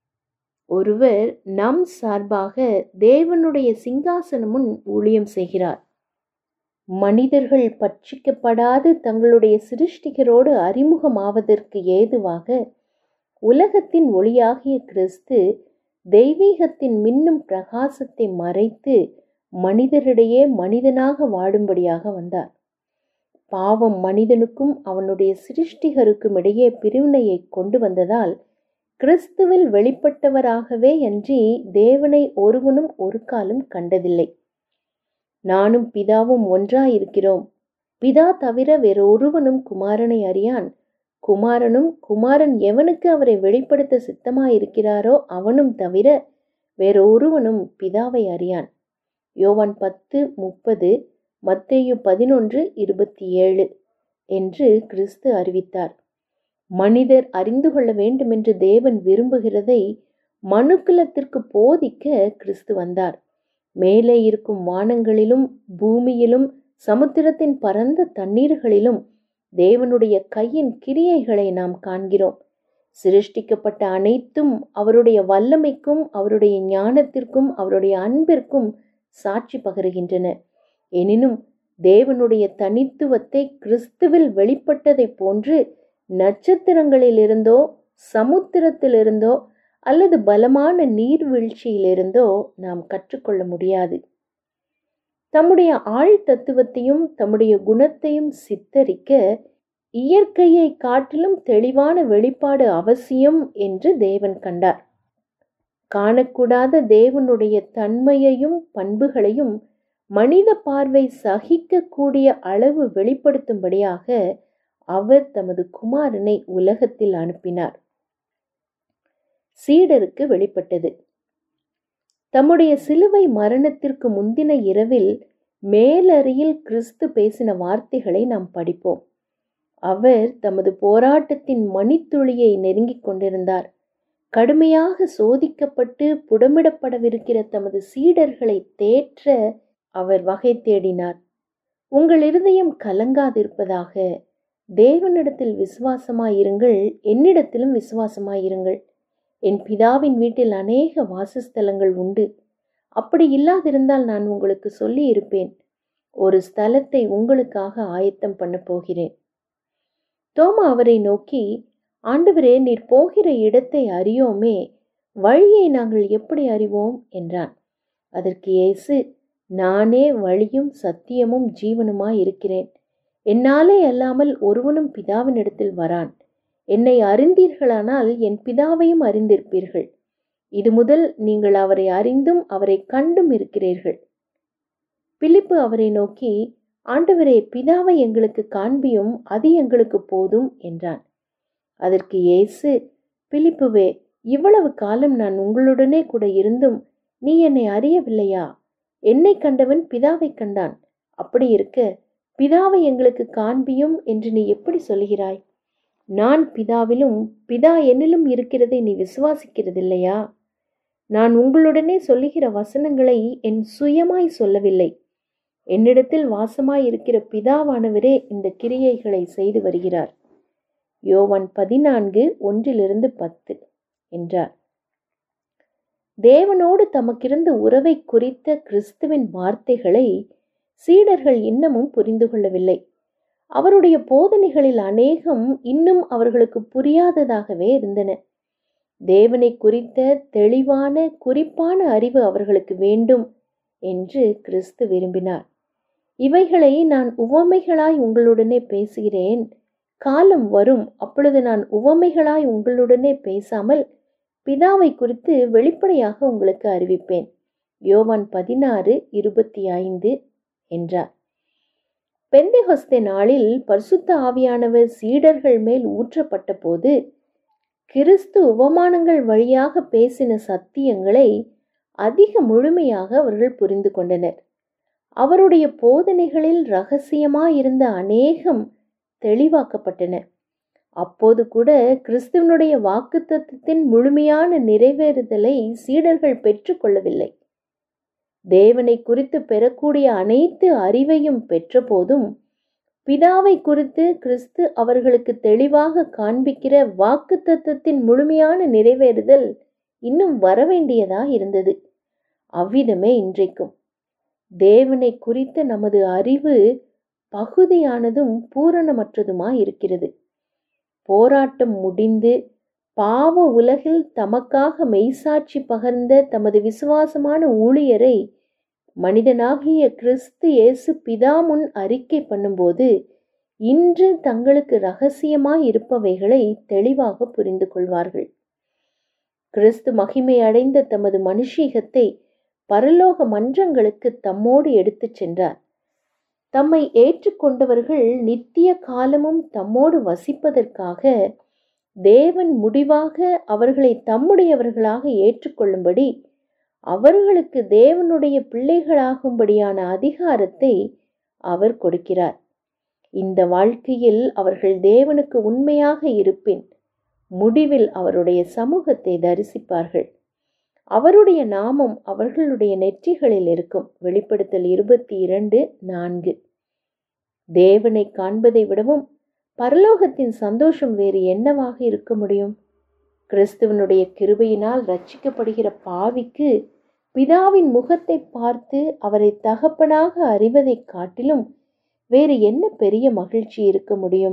ஒருவர் நம் சார்பாக தேவனுடைய சிங்காசனம் முன் ஊழியம் செய்கிறார் மனிதர்கள் பட்சிக்கப்படாது தங்களுடைய சிருஷ்டிகரோடு அறிமுகமாவதற்கு ஏதுவாக உலகத்தின் ஒளியாகிய கிறிஸ்து தெய்வீகத்தின் மின்னும் பிரகாசத்தை மறைத்து மனிதரிடையே மனிதனாக வாழும்படியாக வந்தார் பாவம் மனிதனுக்கும் அவனுடைய சிருஷ்டிகருக்கும் இடையே பிரிவினையை கொண்டு வந்ததால் கிறிஸ்துவில் வெளிப்பட்டவராகவே அன்றி தேவனை ஒருவனும் ஒரு காலம் கண்டதில்லை நானும் பிதாவும் ஒன்றாயிருக்கிறோம் பிதா தவிர வேறொருவனும் குமாரனை அறியான் குமாரனும் குமாரன் எவனுக்கு அவரை வெளிப்படுத்த சித்தமாயிருக்கிறாரோ அவனும் தவிர வேறொருவனும் பிதாவை அறியான் யோவான் பத்து முப்பது மத்தேயு பதினொன்று இருபத்தி ஏழு என்று கிறிஸ்து அறிவித்தார் மனிதர் அறிந்து கொள்ள வேண்டுமென்று தேவன் விரும்புகிறதை மனுக்குலத்திற்கு போதிக்க கிறிஸ்து வந்தார் மேலே இருக்கும் வானங்களிலும் பூமியிலும் சமுத்திரத்தின் பரந்த தண்ணீர்களிலும் தேவனுடைய கையின் கிரியைகளை நாம் காண்கிறோம் சிருஷ்டிக்கப்பட்ட அனைத்தும் அவருடைய வல்லமைக்கும் அவருடைய ஞானத்திற்கும் அவருடைய அன்பிற்கும் சாட்சி பகருகின்றன எனினும் தேவனுடைய தனித்துவத்தை கிறிஸ்துவில் வெளிப்பட்டதைப் போன்று நட்சத்திரங்களிலிருந்தோ சமுத்திரத்திலிருந்தோ அல்லது பலமான நீர்வீழ்ச்சியிலிருந்தோ நாம் கற்றுக்கொள்ள முடியாது தம்முடைய ஆழ் தத்துவத்தையும் தம்முடைய குணத்தையும் சித்தரிக்க இயற்கையை காட்டிலும் தெளிவான வெளிப்பாடு அவசியம் என்று தேவன் கண்டார் காணக்கூடாத தேவனுடைய தன்மையையும் பண்புகளையும் மனித பார்வை சகிக்கக்கூடிய அளவு வெளிப்படுத்தும்படியாக அவர் தமது குமாரனை உலகத்தில் அனுப்பினார் சீடருக்கு வெளிப்பட்டது தம்முடைய சிலுவை மரணத்திற்கு முந்தின இரவில் மேலறையில் கிறிஸ்து பேசின வார்த்தைகளை நாம் படிப்போம் அவர் தமது போராட்டத்தின் மணித்துளியை நெருங்கிக் கொண்டிருந்தார் கடுமையாக சோதிக்கப்பட்டு புடமிடப்படவிருக்கிற தமது சீடர்களை தேற்ற அவர் வகை தேடினார் உங்கள் இருதயம் கலங்காதிருப்பதாக தேவனிடத்தில் விசுவாசமாயிருங்கள் என்னிடத்திலும் விசுவாசமாயிருங்கள் என் பிதாவின் வீட்டில் அநேக வாசஸ்தலங்கள் உண்டு அப்படி இல்லாதிருந்தால் நான் உங்களுக்கு சொல்லி இருப்பேன் ஒரு ஸ்தலத்தை உங்களுக்காக ஆயத்தம் பண்ண போகிறேன் தோமா அவரை நோக்கி ஆண்டவரே நீர் போகிற இடத்தை அறியோமே வழியை நாங்கள் எப்படி அறிவோம் என்றான் அதற்கு இயேசு நானே வழியும் சத்தியமும் ஜீவனுமாய் இருக்கிறேன் என்னாலே அல்லாமல் ஒருவனும் பிதாவினிடத்தில் வரான் என்னை அறிந்தீர்களானால் என் பிதாவையும் அறிந்திருப்பீர்கள் இது முதல் நீங்கள் அவரை அறிந்தும் அவரை கண்டும் இருக்கிறீர்கள் பிலிப்பு அவரை நோக்கி ஆண்டவரே பிதாவை எங்களுக்கு காண்பியும் அது எங்களுக்கு போதும் என்றான் அதற்கு இயேசு பிலிப்புவே இவ்வளவு காலம் நான் உங்களுடனே கூட இருந்தும் நீ என்னை அறியவில்லையா என்னை கண்டவன் பிதாவை கண்டான் அப்படி இருக்க பிதாவை எங்களுக்கு காண்பியும் என்று நீ எப்படி சொல்கிறாய் நான் பிதாவிலும் பிதா என்னிலும் இருக்கிறதை நீ விசுவாசிக்கிறதில்லையா நான் உங்களுடனே சொல்லுகிற வசனங்களை என் சுயமாய் சொல்லவில்லை என்னிடத்தில் வாசமாய் இருக்கிற பிதாவானவரே இந்த கிரியைகளை செய்து வருகிறார் யோவான் பதினான்கு ஒன்றிலிருந்து பத்து என்றார் தேவனோடு தமக்கிருந்த உறவை குறித்த கிறிஸ்துவின் வார்த்தைகளை சீடர்கள் இன்னமும் புரிந்து கொள்ளவில்லை அவருடைய போதனைகளில் அநேகம் இன்னும் அவர்களுக்கு புரியாததாகவே இருந்தன தேவனை குறித்த தெளிவான குறிப்பான அறிவு அவர்களுக்கு வேண்டும் என்று கிறிஸ்து விரும்பினார் இவைகளை நான் உவமைகளாய் உங்களுடனே பேசுகிறேன் காலம் வரும் அப்பொழுது நான் உவமைகளாய் உங்களுடனே பேசாமல் பிதாவை குறித்து வெளிப்படையாக உங்களுக்கு அறிவிப்பேன் யோவான் பதினாறு இருபத்தி ஐந்து என்றார் பெந்தைஹொஸ்தே நாளில் பரிசுத்த ஆவியானவர் சீடர்கள் மேல் ஊற்றப்பட்ட போது கிறிஸ்து உபமானங்கள் வழியாக பேசின சத்தியங்களை அதிக முழுமையாக அவர்கள் புரிந்து கொண்டனர் அவருடைய போதனைகளில் ரகசியமாயிருந்த அநேகம் தெளிவாக்கப்பட்டன அப்போது கூட கிறிஸ்துவனுடைய வாக்குத்தத்தத்தின் முழுமையான நிறைவேறுதலை சீடர்கள் பெற்றுக்கொள்ளவில்லை தேவனை குறித்து பெறக்கூடிய அனைத்து அறிவையும் பெற்றபோதும் பிதாவை குறித்து கிறிஸ்து அவர்களுக்கு தெளிவாக காண்பிக்கிற வாக்குத்தத்தத்தின் முழுமையான நிறைவேறுதல் இன்னும் வரவேண்டியதா இருந்தது அவ்விதமே இன்றைக்கும் தேவனை குறித்த நமது அறிவு பகுதியானதும் பூரணமற்றதுமாய் இருக்கிறது போராட்டம் முடிந்து பாவ உலகில் தமக்காக மெய்சாட்சி பகர்ந்த தமது விசுவாசமான ஊழியரை மனிதனாகிய கிறிஸ்து இயேசு பிதா முன் அறிக்கை பண்ணும்போது இன்று தங்களுக்கு ரகசியமாய் இருப்பவைகளை தெளிவாக புரிந்து கொள்வார்கள் கிறிஸ்து மகிமை அடைந்த தமது மனுஷீகத்தை பரலோக மன்றங்களுக்கு தம்மோடு எடுத்துச் சென்றார் தம்மை ஏற்றுக்கொண்டவர்கள் நித்திய காலமும் தம்மோடு வசிப்பதற்காக தேவன் முடிவாக அவர்களை தம்முடையவர்களாக ஏற்றுக்கொள்ளும்படி அவர்களுக்கு தேவனுடைய பிள்ளைகளாகும்படியான அதிகாரத்தை அவர் கொடுக்கிறார் இந்த வாழ்க்கையில் அவர்கள் தேவனுக்கு உண்மையாக இருப்பின் முடிவில் அவருடைய சமூகத்தை தரிசிப்பார்கள் அவருடைய நாமம் அவர்களுடைய நெற்றிகளில் இருக்கும் வெளிப்படுத்தல் இருபத்தி இரண்டு நான்கு தேவனை காண்பதை விடவும் பரலோகத்தின் சந்தோஷம் வேறு என்னவாக இருக்க முடியும் கிறிஸ்துவனுடைய கிருபையினால் ரட்சிக்கப்படுகிற பாவிக்கு பிதாவின் முகத்தை பார்த்து அவரை தகப்பனாக அறிவதைக் காட்டிலும் வேறு என்ன பெரிய மகிழ்ச்சி இருக்க முடியும்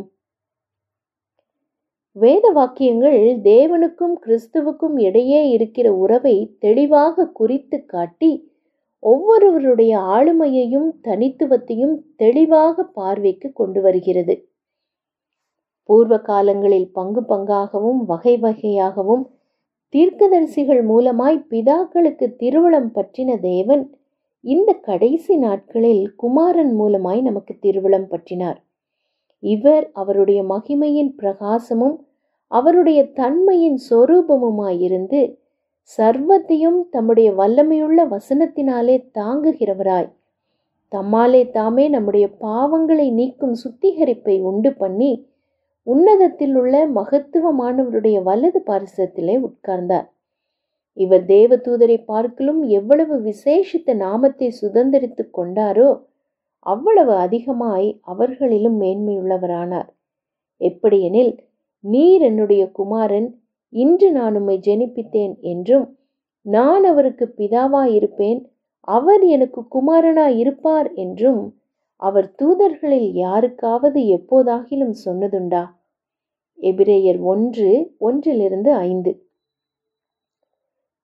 வேத வாக்கியங்கள் தேவனுக்கும் கிறிஸ்துவுக்கும் இடையே இருக்கிற உறவை தெளிவாக குறித்து காட்டி ஒவ்வொருவருடைய ஆளுமையையும் தனித்துவத்தையும் தெளிவாக பார்வைக்கு கொண்டு வருகிறது பூர்வ காலங்களில் பங்கு பங்காகவும் வகை வகையாகவும் தீர்க்கதரிசிகள் மூலமாய் பிதாக்களுக்கு திருவளம் பற்றின தேவன் இந்த கடைசி நாட்களில் குமாரன் மூலமாய் நமக்கு திருவளம் பற்றினார் இவர் அவருடைய மகிமையின் பிரகாசமும் அவருடைய தன்மையின் சொரூபமுமாயிருந்து சர்வத்தையும் தம்முடைய வல்லமையுள்ள வசனத்தினாலே தாங்குகிறவராய் தம்மாலே தாமே நம்முடைய பாவங்களை நீக்கும் சுத்திகரிப்பை உண்டு பண்ணி உன்னதத்தில் உள்ள மகத்துவமானவருடைய வலது பாரிசத்திலே உட்கார்ந்தார் இவர் தேவதூதரை பார்க்கலும் எவ்வளவு விசேஷித்த நாமத்தை சுதந்திரித்து கொண்டாரோ அவ்வளவு அதிகமாய் அவர்களிலும் மேன்மையுள்ளவரானார் எப்படியெனில் நீர் என்னுடைய குமாரன் இன்று நான் உம்மை ஜெனிப்பித்தேன் என்றும் நான் அவருக்கு பிதாவாயிருப்பேன் அவர் எனக்கு குமாரனாய் இருப்பார் என்றும் அவர் தூதர்களில் யாருக்காவது எப்போதாகிலும் சொன்னதுண்டா எபிரேயர் ஒன்று ஒன்றிலிருந்து ஐந்து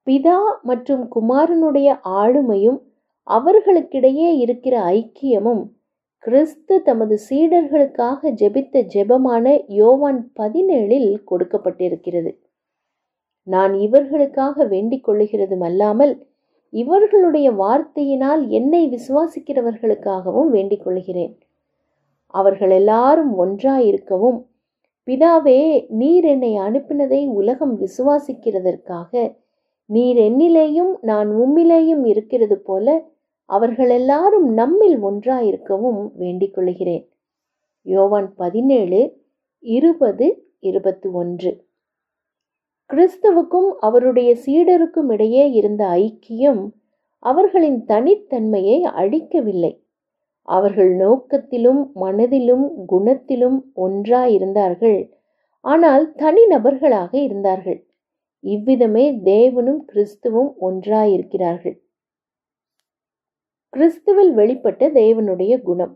பிதா மற்றும் குமாரனுடைய ஆளுமையும் அவர்களுக்கிடையே இருக்கிற ஐக்கியமும் கிறிஸ்து தமது சீடர்களுக்காக ஜெபித்த ஜெபமான யோவான் பதினேழில் கொடுக்கப்பட்டிருக்கிறது நான் இவர்களுக்காக வேண்டிக் கொள்ளுகிறதும் அல்லாமல் இவர்களுடைய வார்த்தையினால் என்னை விசுவாசிக்கிறவர்களுக்காகவும் வேண்டிக் கொள்கிறேன் அவர்கள் எல்லாரும் ஒன்றாயிருக்கவும் பிதாவே நீர் என்னை அனுப்பினதை உலகம் விசுவாசிக்கிறதற்காக நீர் என்னிலேயும் நான் உம்மிலேயும் இருக்கிறது போல அவர்கள் எல்லாரும் நம்மில் ஒன்றாயிருக்கவும் வேண்டிக் கொள்கிறேன் யோவான் பதினேழு இருபது இருபத்தி ஒன்று கிறிஸ்துவுக்கும் அவருடைய சீடருக்கும் இடையே இருந்த ஐக்கியம் அவர்களின் தனித்தன்மையை அழிக்கவில்லை அவர்கள் நோக்கத்திலும் மனதிலும் குணத்திலும் ஒன்றாயிருந்தார்கள் ஆனால் தனிநபர்களாக இருந்தார்கள் இவ்விதமே தேவனும் கிறிஸ்துவும் ஒன்றாயிருக்கிறார்கள் கிறிஸ்துவில் வெளிப்பட்ட தேவனுடைய குணம்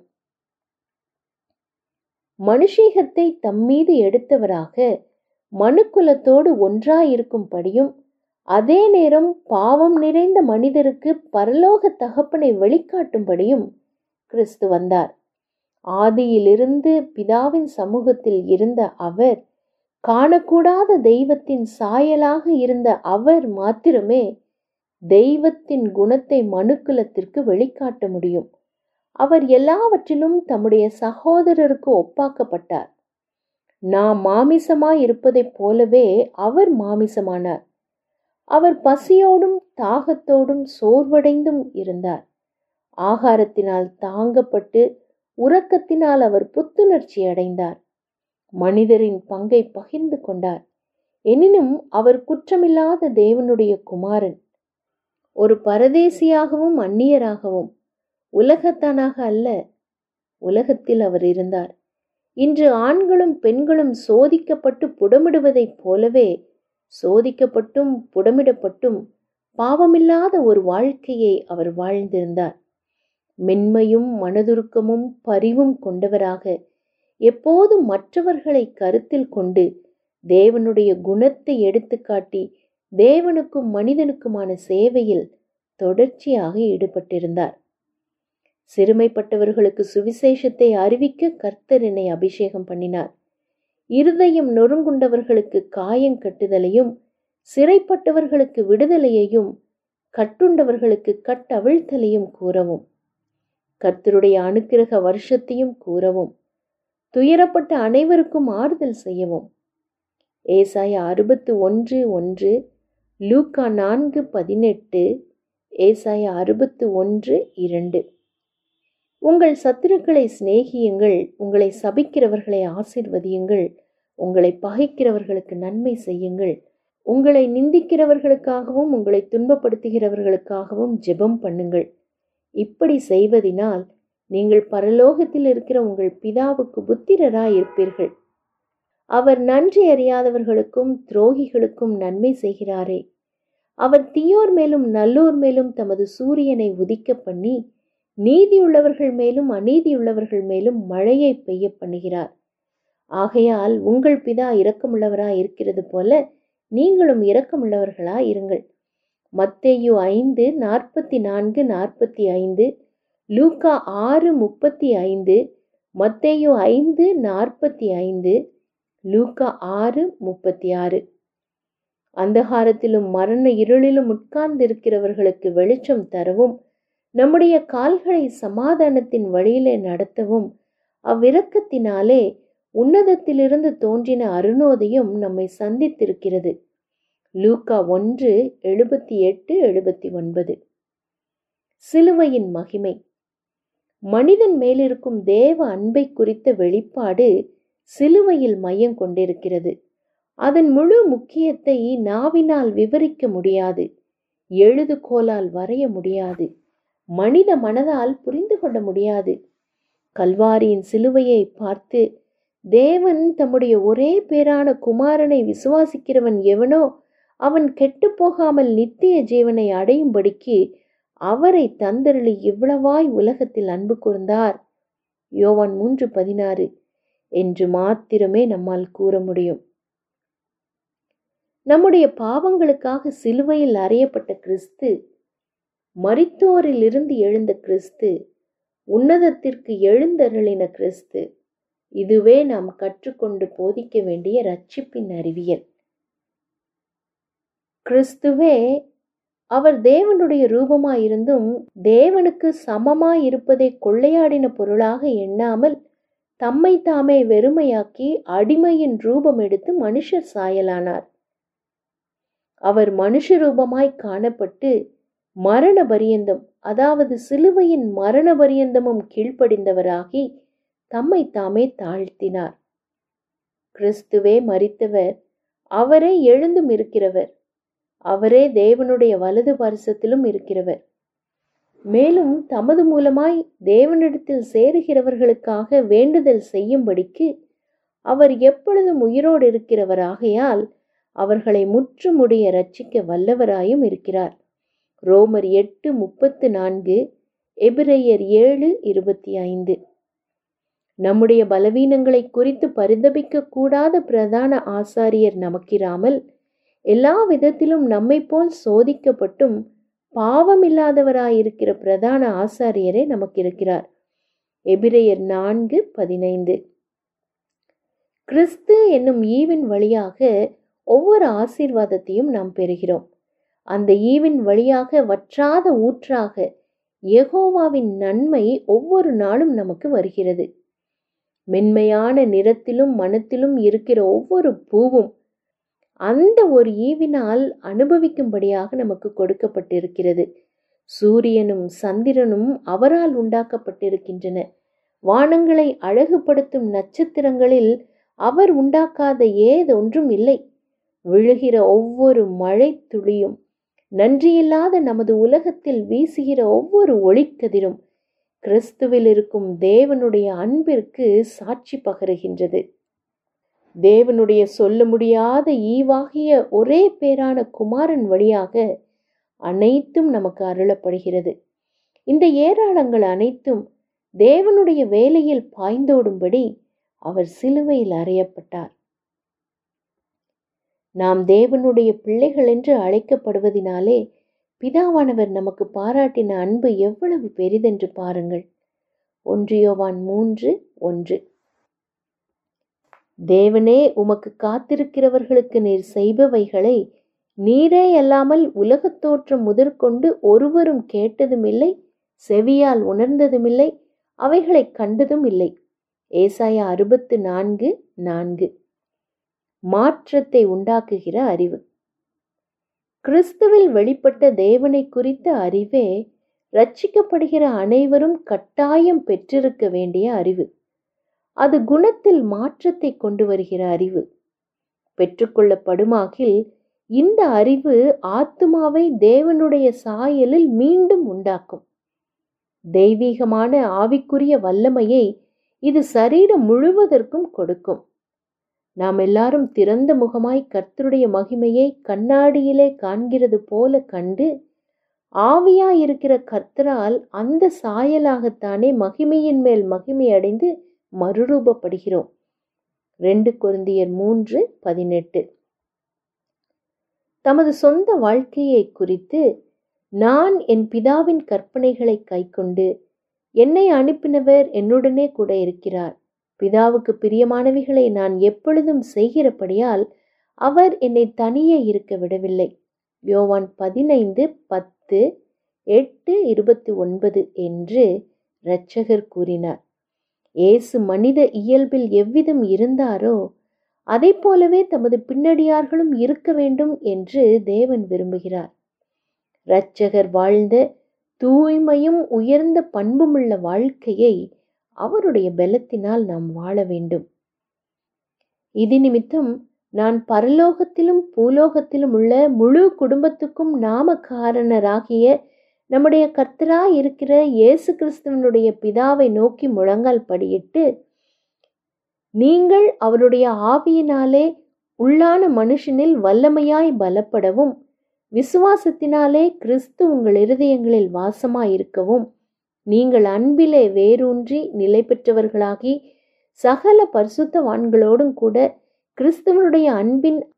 மனுஷீகத்தை தம்மீது எடுத்தவராக மனுக்குலத்தோடு ஒன்றாயிருக்கும்படியும் அதே நேரம் பாவம் நிறைந்த மனிதருக்கு பரலோக தகப்பனை வெளிக்காட்டும்படியும் கிறிஸ்து வந்தார் ஆதியிலிருந்து பிதாவின் சமூகத்தில் இருந்த அவர் காணக்கூடாத தெய்வத்தின் சாயலாக இருந்த அவர் மாத்திரமே தெய்வத்தின் குணத்தை மனுக்குலத்திற்கு வெளிக்காட்ட முடியும் அவர் எல்லாவற்றிலும் தம்முடைய சகோதரருக்கு ஒப்பாக்கப்பட்டார் நாம் மாமிசமாய் இருப்பதைப் போலவே அவர் மாமிசமானார் அவர் பசியோடும் தாகத்தோடும் சோர்வடைந்தும் இருந்தார் ஆகாரத்தினால் தாங்கப்பட்டு உறக்கத்தினால் அவர் புத்துணர்ச்சி அடைந்தார் மனிதரின் பங்கை பகிர்ந்து கொண்டார் எனினும் அவர் குற்றமில்லாத தேவனுடைய குமாரன் ஒரு பரதேசியாகவும் அந்நியராகவும் உலகத்தானாக அல்ல உலகத்தில் அவர் இருந்தார் இன்று ஆண்களும் பெண்களும் சோதிக்கப்பட்டு புடமிடுவதைப் போலவே சோதிக்கப்பட்டும் புடமிடப்பட்டும் பாவமில்லாத ஒரு வாழ்க்கையை அவர் வாழ்ந்திருந்தார் மென்மையும் மனதுருக்கமும் பரிவும் கொண்டவராக எப்போதும் மற்றவர்களை கருத்தில் கொண்டு தேவனுடைய குணத்தை எடுத்துக்காட்டி தேவனுக்கும் மனிதனுக்குமான சேவையில் தொடர்ச்சியாக ஈடுபட்டிருந்தார் சிறுமைப்பட்டவர்களுக்கு சுவிசேஷத்தை அறிவிக்க கர்த்தர் என்னை அபிஷேகம் பண்ணினார் இருதயம் நொறுங்குண்டவர்களுக்கு காயம் கட்டுதலையும் சிறைப்பட்டவர்களுக்கு விடுதலையையும் கட்டுண்டவர்களுக்கு கட்டவிழ்த்தலையும் கூறவும் கர்த்தருடைய அனுக்கிரக வருஷத்தையும் கூறவும் துயரப்பட்ட அனைவருக்கும் ஆறுதல் செய்யவும் ஏசாய அறுபத்து ஒன்று ஒன்று லூக்கா நான்கு பதினெட்டு ஏசாய அறுபத்து ஒன்று இரண்டு உங்கள் சத்துருக்களை சிநேகியுங்கள் உங்களை சபிக்கிறவர்களை ஆசிர்வதியுங்கள் உங்களை பகைக்கிறவர்களுக்கு நன்மை செய்யுங்கள் உங்களை நிந்திக்கிறவர்களுக்காகவும் உங்களை துன்பப்படுத்துகிறவர்களுக்காகவும் ஜெபம் பண்ணுங்கள் இப்படி செய்வதினால் நீங்கள் பரலோகத்தில் இருக்கிற உங்கள் பிதாவுக்கு புத்திரராய் இருப்பீர்கள் அவர் நன்றி அறியாதவர்களுக்கும் துரோகிகளுக்கும் நன்மை செய்கிறாரே அவர் தீயோர் மேலும் நல்லோர் மேலும் தமது சூரியனை உதிக்க பண்ணி நீதியுள்ளவர்கள் மேலும் அநீதியுள்ளவர்கள் மேலும் மழையை பெய்ய பண்ணுகிறார் ஆகையால் உங்கள் பிதா இரக்கமுள்ளவராய் இருக்கிறது போல நீங்களும் இரக்கமுள்ளவர்களாய் இருங்கள் மத்தேயு ஐந்து நாற்பத்தி நான்கு நாற்பத்தி ஐந்து லூக்கா ஆறு முப்பத்தி ஐந்து மத்தேயு ஐந்து நாற்பத்தி ஐந்து லூக்கா ஆறு முப்பத்தி ஆறு அந்தகாரத்திலும் மரண இருளிலும் உட்கார்ந்திருக்கிறவர்களுக்கு வெளிச்சம் தரவும் நம்முடைய கால்களை சமாதானத்தின் வழியிலே நடத்தவும் அவ்விரக்கத்தினாலே உன்னதத்திலிருந்து தோன்றின அருணோதயம் நம்மை சந்தித்திருக்கிறது லூக்கா ஒன்று எழுபத்தி எட்டு எழுபத்தி ஒன்பது சிலுவையின் மகிமை மனிதன் மேலிருக்கும் தேவ அன்பை குறித்த வெளிப்பாடு சிலுவையில் மையம் கொண்டிருக்கிறது அதன் முழு முக்கியத்தை நாவினால் விவரிக்க முடியாது எழுதுகோலால் வரைய முடியாது மனித மனதால் புரிந்து கொள்ள முடியாது கல்வாரியின் சிலுவையை பார்த்து தேவன் தம்முடைய ஒரே பேரான குமாரனை விசுவாசிக்கிறவன் எவனோ அவன் கெட்டு போகாமல் நித்திய ஜீவனை அடையும்படிக்கு அவரை தந்தருளி இவ்வளவாய் உலகத்தில் அன்பு கூர்ந்தார் யோவான் மூன்று பதினாறு என்று மாத்திரமே நம்மால் கூற முடியும் நம்முடைய பாவங்களுக்காக சிலுவையில் அறையப்பட்ட கிறிஸ்து மரித்தோரிலிருந்து எழுந்த கிறிஸ்து உன்னதத்திற்கு எழுந்தருளின கிறிஸ்து இதுவே நாம் கற்றுக்கொண்டு போதிக்க வேண்டிய ரட்சிப்பின் அறிவியல் கிறிஸ்துவே அவர் தேவனுடைய ரூபமாயிருந்தும் தேவனுக்கு சமமாயிருப்பதை கொள்ளையாடின பொருளாக எண்ணாமல் தம்மை தாமே வெறுமையாக்கி அடிமையின் ரூபம் எடுத்து மனுஷர் சாயலானார் அவர் மனுஷ ரூபமாய் காணப்பட்டு மரண பரியந்தம் அதாவது சிலுவையின் மரண பரியந்தமும் கீழ்ப்படிந்தவராகி தம்மை தாமே தாழ்த்தினார் கிறிஸ்துவே மறித்தவர் அவரே எழுந்தும் இருக்கிறவர் அவரே தேவனுடைய வலது பரிசத்திலும் இருக்கிறவர் மேலும் தமது மூலமாய் தேவனிடத்தில் சேருகிறவர்களுக்காக வேண்டுதல் செய்யும்படிக்கு அவர் எப்பொழுதும் உயிரோடு இருக்கிறவராகையால் அவர்களை முற்றுமுடிய ரட்சிக்க வல்லவராயும் இருக்கிறார் ரோமர் எட்டு முப்பத்து நான்கு எபிரேயர் ஏழு இருபத்தி ஐந்து நம்முடைய பலவீனங்களை குறித்து பரிதபிக்க கூடாத பிரதான ஆசாரியர் நமக்கிராமல் எல்லா விதத்திலும் நம்மை போல் சோதிக்கப்பட்டும் பாவமில்லாதவராயிருக்கிற பிரதான ஆசாரியரே நமக்கு இருக்கிறார் எபிரேயர் நான்கு பதினைந்து கிறிஸ்து என்னும் ஈவின் வழியாக ஒவ்வொரு ஆசீர்வாதத்தையும் நாம் பெறுகிறோம் அந்த ஈவின் வழியாக வற்றாத ஊற்றாக யெகோவாவின் நன்மை ஒவ்வொரு நாளும் நமக்கு வருகிறது மென்மையான நிறத்திலும் மனத்திலும் இருக்கிற ஒவ்வொரு பூவும் அந்த ஒரு ஈவினால் அனுபவிக்கும்படியாக நமக்கு கொடுக்கப்பட்டிருக்கிறது சூரியனும் சந்திரனும் அவரால் உண்டாக்கப்பட்டிருக்கின்றன வானங்களை அழகுபடுத்தும் நட்சத்திரங்களில் அவர் உண்டாக்காத ஏதொன்றும் இல்லை விழுகிற ஒவ்வொரு மழை துளியும் நன்றியில்லாத நமது உலகத்தில் வீசுகிற ஒவ்வொரு ஒளிக்கதிரும் கிறிஸ்துவில் இருக்கும் தேவனுடைய அன்பிற்கு சாட்சி பகருகின்றது தேவனுடைய சொல்ல முடியாத ஈவாகிய ஒரே பேரான குமாரன் வழியாக அனைத்தும் நமக்கு அருளப்படுகிறது இந்த ஏராளங்கள் அனைத்தும் தேவனுடைய வேலையில் பாய்ந்தோடும்படி அவர் சிலுவையில் அறையப்பட்டார் நாம் தேவனுடைய பிள்ளைகள் என்று அழைக்கப்படுவதினாலே பிதாவானவர் நமக்கு பாராட்டின அன்பு எவ்வளவு பெரிதென்று பாருங்கள் ஒன்றியோவான் மூன்று ஒன்று தேவனே உமக்கு காத்திருக்கிறவர்களுக்கு நீர் செய்பவைகளை நீரே அல்லாமல் உலகத் தோற்றம் முதற்கொண்டு ஒருவரும் கேட்டதுமில்லை செவியால் உணர்ந்ததுமில்லை அவைகளை கண்டதும் இல்லை ஏசாயா அறுபத்து நான்கு நான்கு மாற்றத்தை உண்டாக்குகிற அறிவு கிறிஸ்துவில் வெளிப்பட்ட தேவனை குறித்த அறிவே ரட்சிக்கப்படுகிற அனைவரும் கட்டாயம் பெற்றிருக்க வேண்டிய அறிவு அது குணத்தில் மாற்றத்தை கொண்டு வருகிற அறிவு பெற்றுக்கொள்ளப்படுமாகில் இந்த அறிவு ஆத்துமாவை தேவனுடைய சாயலில் மீண்டும் உண்டாக்கும் தெய்வீகமான ஆவிக்குரிய வல்லமையை இது சரீரம் முழுவதற்கும் கொடுக்கும் நாம் எல்லாரும் திறந்த முகமாய் கர்த்தருடைய மகிமையை கண்ணாடியிலே காண்கிறது போல கண்டு ஆவியாயிருக்கிற கர்த்தரால் அந்த சாயலாகத்தானே மகிமையின் மேல் மகிமை அடைந்து மறுரூபப்படுகிறோம் ரெண்டு கொருந்தியர் மூன்று பதினெட்டு தமது சொந்த வாழ்க்கையை குறித்து நான் என் பிதாவின் கற்பனைகளை கைக்கொண்டு என்னை அனுப்பினவர் என்னுடனே கூட இருக்கிறார் பிதாவுக்கு பிரியமானவைகளை நான் எப்பொழுதும் செய்கிறபடியால் அவர் என்னை தனியே இருக்க விடவில்லை யோவான் பதினைந்து பத்து எட்டு இருபத்தி ஒன்பது என்று இரட்சகர் கூறினார் இயேசு மனித இயல்பில் எவ்விதம் இருந்தாரோ அதை போலவே தமது பின்னடியார்களும் இருக்க வேண்டும் என்று தேவன் விரும்புகிறார் இரட்சகர் வாழ்ந்த தூய்மையும் உயர்ந்த பண்புமுள்ள வாழ்க்கையை அவருடைய பலத்தினால் நாம் வாழ வேண்டும் இது நிமித்தம் நான் பரலோகத்திலும் பூலோகத்திலும் உள்ள முழு குடும்பத்துக்கும் நாமக்காரனராகிய நம்முடைய கர்த்தராய் இருக்கிற இயேசு கிறிஸ்துவனுடைய பிதாவை நோக்கி முழங்கால் படியிட்டு நீங்கள் அவருடைய ஆவியினாலே உள்ளான மனுஷனில் வல்லமையாய் பலப்படவும் விசுவாசத்தினாலே கிறிஸ்து உங்கள் இருதயங்களில் வாசமாயிருக்கவும் நீங்கள் அன்பிலே வேரூன்றி நிலை பெற்றவர்களாகி சகல பரிசுத்தவான்களோடும் கூட கிறிஸ்துவனுடைய அன்பின்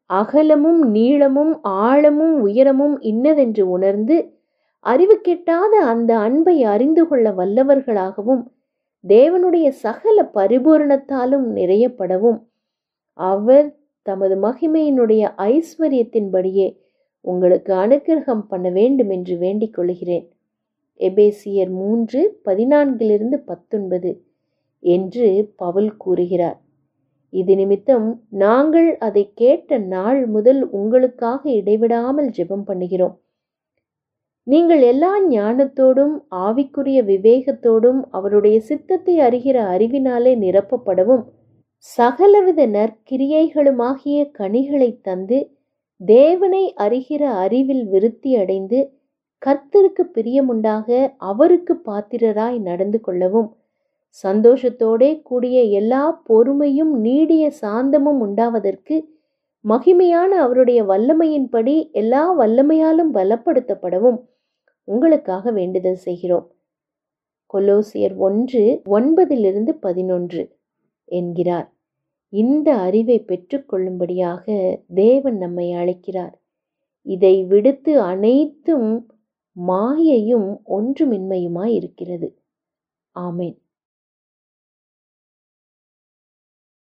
அகலமும் நீளமும் ஆழமும் உயரமும் இன்னதென்று உணர்ந்து அறிவு கெட்டாத அந்த அன்பை அறிந்து கொள்ள வல்லவர்களாகவும் தேவனுடைய சகல பரிபூரணத்தாலும் நிறையப்படவும் அவர் தமது மகிமையினுடைய ஐஸ்வர்யத்தின்படியே உங்களுக்கு அனுக்கிரகம் பண்ண வேண்டும் என்று வேண்டிக் கொள்கிறேன் எபேசியர் மூன்று பதினான்கிலிருந்து பத்தொன்பது என்று பவுல் கூறுகிறார் இது நிமித்தம் நாங்கள் அதை கேட்ட நாள் முதல் உங்களுக்காக இடைவிடாமல் ஜெபம் பண்ணுகிறோம் நீங்கள் எல்லா ஞானத்தோடும் ஆவிக்குரிய விவேகத்தோடும் அவருடைய சித்தத்தை அறிகிற அறிவினாலே நிரப்பப்படவும் சகலவித நற்கிரியைகளுமாகிய கனிகளை தந்து தேவனை அறிகிற அறிவில் விருத்தி அடைந்து கர்த்தருக்கு பிரியமுண்டாக அவருக்கு பாத்திரராய் நடந்து கொள்ளவும் சந்தோஷத்தோடே கூடிய எல்லா பொறுமையும் நீடிய சாந்தமும் உண்டாவதற்கு மகிமையான அவருடைய வல்லமையின்படி எல்லா வல்லமையாலும் பலப்படுத்தப்படவும் உங்களுக்காக வேண்டுதல் செய்கிறோம் கொலோசியர் ஒன்று ஒன்பதிலிருந்து பதினொன்று என்கிறார் இந்த அறிவை பெற்றுக்கொள்ளும்படியாக தேவன் நம்மை அழைக்கிறார் இதை விடுத்து அனைத்தும் மாயையும் ஒன்றுமின்மையுமாய் இருக்கிறது ஆமேன்